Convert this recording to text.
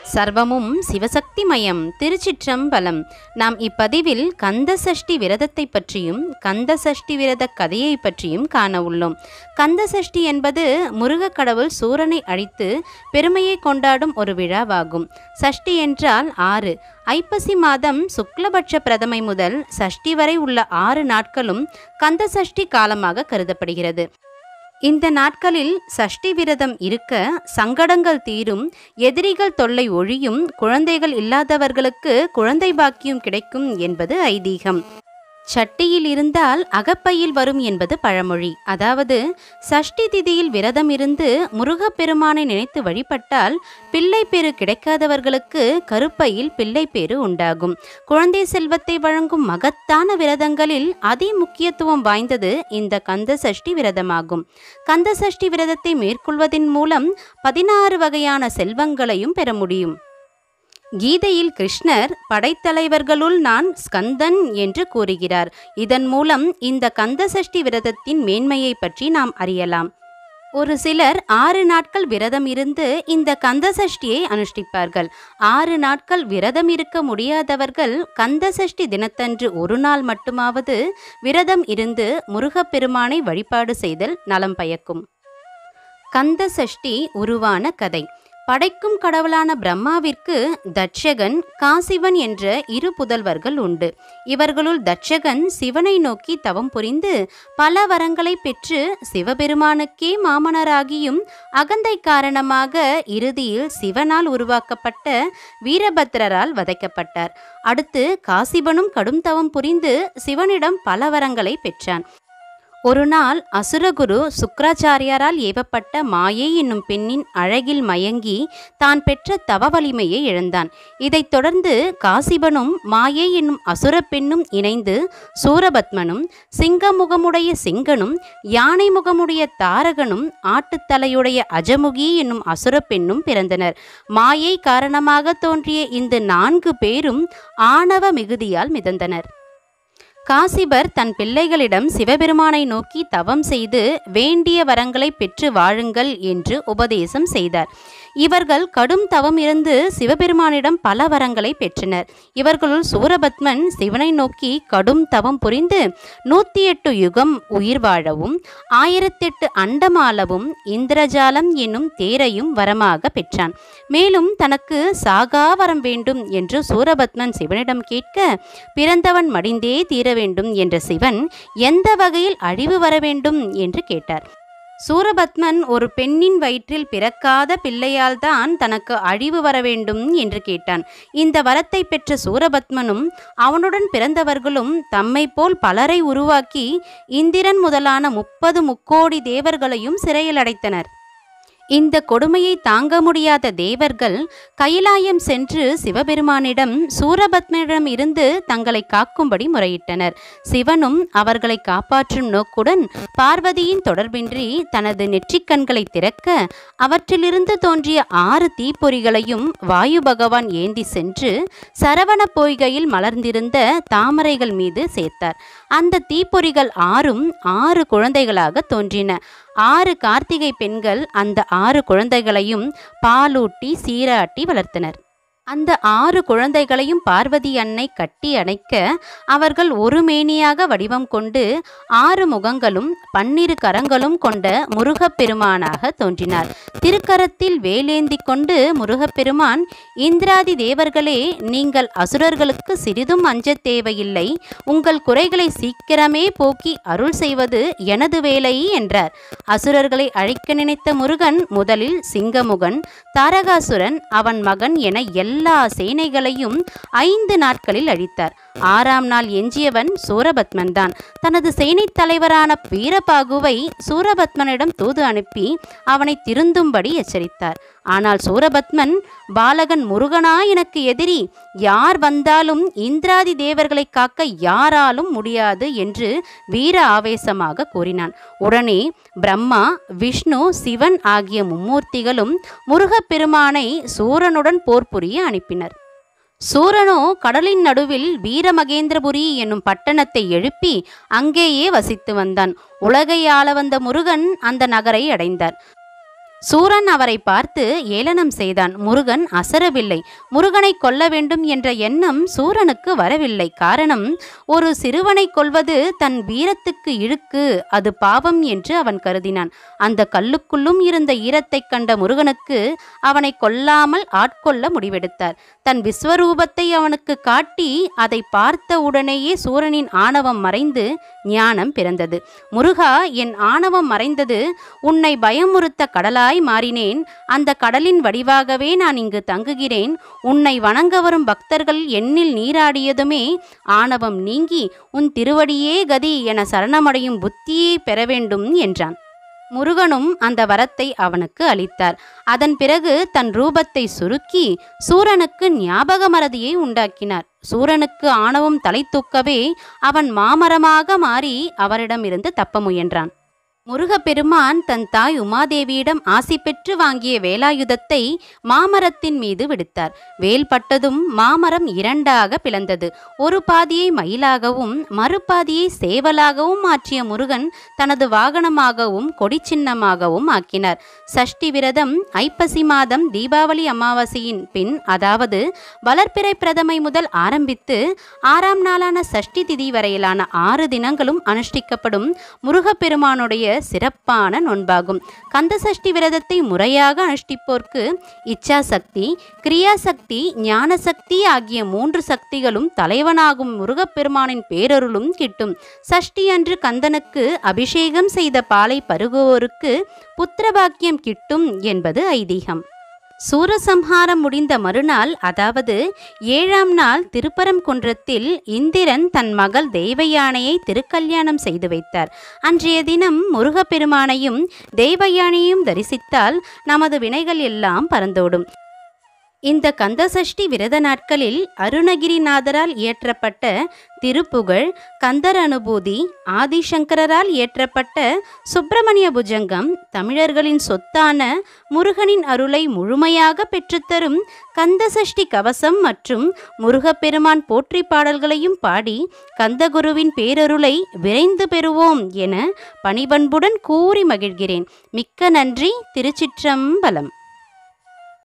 சர்வமும் சிவசக்திமயம் திருச்சிற்றம்பலம் நாம் இப்பதிவில் கந்த சஷ்டி விரதத்தை பற்றியும் கந்த சஷ்டி விரத கதையை பற்றியும் காண உள்ளோம் கந்த சஷ்டி என்பது முருகக் கடவுள் சூரனை அழித்து பெருமையை கொண்டாடும் ஒரு விழாவாகும் சஷ்டி என்றால் ஆறு ஐப்பசி மாதம் சுக்லபட்ச பிரதமை முதல் சஷ்டி வரை உள்ள ஆறு நாட்களும் கந்த சஷ்டி காலமாக கருதப்படுகிறது இந்த நாட்களில் சஷ்டி விரதம் இருக்க சங்கடங்கள் தீரும் எதிரிகள் தொல்லை ஒழியும் குழந்தைகள் இல்லாதவர்களுக்கு குழந்தை பாக்கியம் கிடைக்கும் என்பது ஐதீகம் சட்டியில் இருந்தால் அகப்பையில் வரும் என்பது பழமொழி அதாவது சஷ்டி திதியில் விரதம் இருந்து முருகப்பெருமானை நினைத்து வழிபட்டால் பிள்ளை பேறு கிடைக்காதவர்களுக்கு கருப்பையில் பிள்ளை பேறு உண்டாகும் குழந்தை செல்வத்தை வழங்கும் மகத்தான விரதங்களில் அதி முக்கியத்துவம் வாய்ந்தது இந்த கந்த சஷ்டி விரதமாகும் கந்த சஷ்டி விரதத்தை மேற்கொள்வதன் மூலம் பதினாறு வகையான செல்வங்களையும் பெற முடியும் கீதையில் கிருஷ்ணர் படைத்தலைவர்களுள் நான் ஸ்கந்தன் என்று கூறுகிறார் இதன் மூலம் இந்த கந்த சஷ்டி விரதத்தின் மேன்மையை பற்றி நாம் அறியலாம் ஒரு சிலர் ஆறு நாட்கள் விரதம் இருந்து இந்த கந்த சஷ்டியை அனுஷ்டிப்பார்கள் ஆறு நாட்கள் விரதம் இருக்க முடியாதவர்கள் கந்த சஷ்டி தினத்தன்று ஒரு நாள் மட்டுமாவது விரதம் இருந்து முருகப்பெருமானை வழிபாடு செய்தல் நலம் பயக்கும் கந்த சஷ்டி உருவான கதை படைக்கும் கடவுளான பிரம்மாவிற்கு தட்சகன் காசிவன் என்ற இரு புதல்வர்கள் உண்டு இவர்களுள் தட்சகன் சிவனை நோக்கி தவம் புரிந்து பல வரங்களை பெற்று சிவபெருமானுக்கே மாமனராகியும் அகந்தை காரணமாக இறுதியில் சிவனால் உருவாக்கப்பட்ட வீரபத்ரரால் வதைக்கப்பட்டார் அடுத்து காசிபனும் கடும் தவம் புரிந்து சிவனிடம் பல வரங்களை பெற்றான் ஒரு நாள் அசுரகுரு சுக்ராச்சாரியாரால் ஏவப்பட்ட மாயை என்னும் பெண்ணின் அழகில் மயங்கி தான் பெற்ற தவ வலிமையை இழந்தான் இதைத் தொடர்ந்து காசிபனும் மாயை என்னும் அசுர பெண்ணும் இணைந்து சூரபத்மனும் சிங்க முகமுடைய சிங்கனும் யானை முகமுடைய தாரகனும் ஆட்டுத்தலையுடைய அஜமுகி என்னும் அசுர பெண்ணும் பிறந்தனர் மாயை காரணமாக தோன்றிய இந்த நான்கு பேரும் ஆணவ மிகுதியால் மிதந்தனர் காசிபர் தன் பிள்ளைகளிடம் சிவபெருமானை நோக்கி தவம் செய்து வேண்டிய வரங்களை பெற்று வாழுங்கள் என்று உபதேசம் செய்தார் இவர்கள் கடும் தவம் இருந்து சிவபெருமானிடம் பல வரங்களை பெற்றனர் இவர்களுள் சூரபத்மன் சிவனை நோக்கி கடும் தவம் புரிந்து நூற்றி எட்டு யுகம் உயிர் வாழவும் ஆயிரத்தெட்டு அண்டமாலவும் இந்திரஜாலம் என்னும் தேரையும் வரமாக பெற்றான் மேலும் தனக்கு சாகா வரம் வேண்டும் என்று சூரபத்மன் சிவனிடம் கேட்க பிறந்தவன் மடிந்தே தீர வேண்டும் என்ற சிவன் எந்த வகையில் அழிவு வர வேண்டும் என்று கேட்டார் சூரபத்மன் ஒரு பெண்ணின் வயிற்றில் பிறக்காத பிள்ளையால்தான் தனக்கு அழிவு வர வேண்டும் என்று கேட்டான் இந்த வரத்தை பெற்ற சூரபத்மனும் அவனுடன் பிறந்தவர்களும் தம்மை போல் பலரை உருவாக்கி இந்திரன் முதலான முப்பது முக்கோடி தேவர்களையும் சிறையில் அடைத்தனர் இந்த கொடுமையை தாங்க முடியாத தேவர்கள் கைலாயம் சென்று சிவபெருமானிடம் சூரபத்மனிடம் இருந்து தங்களை காக்கும்படி முறையிட்டனர் சிவனும் அவர்களை காப்பாற்றும் நோக்குடன் பார்வதியின் தொடர்பின்றி தனது நெற்றிக்கண்களை திறக்க அவற்றிலிருந்து தோன்றிய ஆறு தீப்பொறிகளையும் வாயு பகவான் ஏந்தி சென்று சரவண பொய்கையில் மலர்ந்திருந்த தாமரைகள் மீது சேர்த்தார் அந்த தீப்பொறிகள் ஆறும் ஆறு குழந்தைகளாக தோன்றின ஆறு கார்த்திகை பெண்கள் அந்த ஆறு குழந்தைகளையும் பாலூட்டி சீராட்டி வளர்த்தனர் அந்த ஆறு குழந்தைகளையும் பார்வதி அன்னை கட்டி அணைக்க அவர்கள் ஒரு மேனியாக வடிவம் கொண்டு ஆறு முகங்களும் பன்னிரு கரங்களும் கொண்ட முருகப்பெருமானாக தோன்றினார் திருக்கரத்தில் வேலேந்தி கொண்டு முருகப்பெருமான் இந்திராதி தேவர்களே நீங்கள் அசுரர்களுக்கு சிறிதும் அஞ்சத் தேவையில்லை உங்கள் குறைகளை சீக்கிரமே போக்கி அருள் செய்வது எனது வேலை என்றார் அசுரர்களை அழிக்க நினைத்த முருகன் முதலில் சிங்கமுகன் தாரகாசுரன் அவன் மகன் என எல்லா சேனைகளையும் ஐந்து நாட்களில் அழித்தார் ஆறாம் நாள் எஞ்சியவன் சூரபத்மன் தான் தனது சேனைத் தலைவரான வீரபாகுவை சூரபத்மனிடம் தூது அனுப்பி அவனை திருந்தும்படி எச்சரித்தார் ஆனால் சூரபத்மன் பாலகன் முருகனா எனக்கு எதிரி யார் வந்தாலும் இந்திராதி தேவர்களை காக்க யாராலும் முடியாது என்று வீர ஆவேசமாக கூறினான் உடனே பிரம்மா விஷ்ணு சிவன் ஆகிய மும்மூர்த்திகளும் முருகப்பெருமானை சூரனுடன் போர் புரிய அனுப்பினர் சூரனோ கடலின் நடுவில் வீரமகேந்திரபுரி என்னும் பட்டணத்தை எழுப்பி அங்கேயே வசித்து வந்தான் உலகை ஆள வந்த முருகன் அந்த நகரை அடைந்தார் சூரன் அவரை பார்த்து ஏளனம் செய்தான் முருகன் அசரவில்லை முருகனை கொல்ல வேண்டும் என்ற எண்ணம் சூரனுக்கு வரவில்லை காரணம் ஒரு சிறுவனை கொல்வது தன் வீரத்துக்கு இழுக்கு அது பாவம் என்று அவன் கருதினான் அந்த கல்லுக்குள்ளும் இருந்த ஈரத்தைக் கண்ட முருகனுக்கு அவனை கொல்லாமல் ஆட்கொள்ள முடிவெடுத்தார் தன் விஸ்வரூபத்தை அவனுக்கு காட்டி அதை பார்த்த உடனேயே சூரனின் ஆணவம் மறைந்து ஞானம் பிறந்தது முருகா என் ஆணவம் மறைந்தது உன்னை பயமுறுத்த கடலாய் மாறினேன் அந்த கடலின் வடிவாகவே நான் இங்கு தங்குகிறேன் உன்னை வணங்க வரும் பக்தர்கள் எண்ணில் நீராடியதுமே ஆணவம் நீங்கி உன் திருவடியே கதி என சரணமடையும் புத்தியை பெற வேண்டும் என்றான் முருகனும் அந்த வரத்தை அவனுக்கு அளித்தார் அதன் பிறகு தன் ரூபத்தை சுருக்கி சூரனுக்கு ஞாபக மறதியை உண்டாக்கினார் சூரனுக்கு ஆணவம் தலை தூக்கவே அவன் மாமரமாக மாறி அவரிடமிருந்து தப்ப முயன்றான் முருகப்பெருமான் தன் தாய் உமாதேவியிடம் ஆசி பெற்று வாங்கிய வேலாயுதத்தை மாமரத்தின் மீது விடுத்தார் வேல் பட்டதும் மாமரம் இரண்டாக பிளந்தது ஒரு பாதியை மயிலாகவும் மறுபாதியை சேவலாகவும் மாற்றிய முருகன் தனது வாகனமாகவும் கொடி சின்னமாகவும் ஆக்கினார் சஷ்டி விரதம் ஐப்பசி மாதம் தீபாவளி அமாவாசையின் பின் அதாவது வளர்ப்பிறை பிரதமை முதல் ஆரம்பித்து ஆறாம் நாளான சஷ்டி திதி வரையிலான ஆறு தினங்களும் அனுஷ்டிக்கப்படும் முருகப்பெருமானுடைய சிறப்பான நோன்பாகும் கந்தசஷ்டி விரதத்தை முறையாக அனுஷ்டிப்போர்க்கு இச்சாசக்தி கிரியாசக்தி ஞானசக்தி ஆகிய மூன்று சக்திகளும் தலைவனாகும் முருகப்பெருமானின் பேரருளும் கிட்டும் சஷ்டி அன்று கந்தனுக்கு அபிஷேகம் செய்த பாலை பருகுவோருக்கு புத்திரபாக்கியம் கிட்டும் என்பது ஐதீகம் சூரசம்ஹாரம் முடிந்த மறுநாள் அதாவது ஏழாம் நாள் திருப்பரங்குன்றத்தில் இந்திரன் தன் மகள் தெய்வயானையை திருக்கல்யாணம் செய்து வைத்தார் அன்றைய தினம் முருகப்பெருமானையும் தெய்வயானையும் தரிசித்தால் நமது வினைகள் எல்லாம் பறந்தோடும் இந்த கந்தசஷ்டி விரத நாட்களில் அருணகிரிநாதரால் இயற்றப்பட்ட திருப்புகழ் கந்தர் அனுபூதி ஆதிசங்கரால் இயற்றப்பட்ட சுப்பிரமணிய புஜங்கம் தமிழர்களின் சொத்தான முருகனின் அருளை முழுமையாக பெற்றுத்தரும் கந்தசஷ்டி கவசம் மற்றும் முருகப்பெருமான் போற்றி பாடல்களையும் பாடி கந்தகுருவின் பேரருளை விரைந்து பெறுவோம் என பணிபண்புடன் கூறி மகிழ்கிறேன் மிக்க நன்றி திருச்சிற்றம்பலம்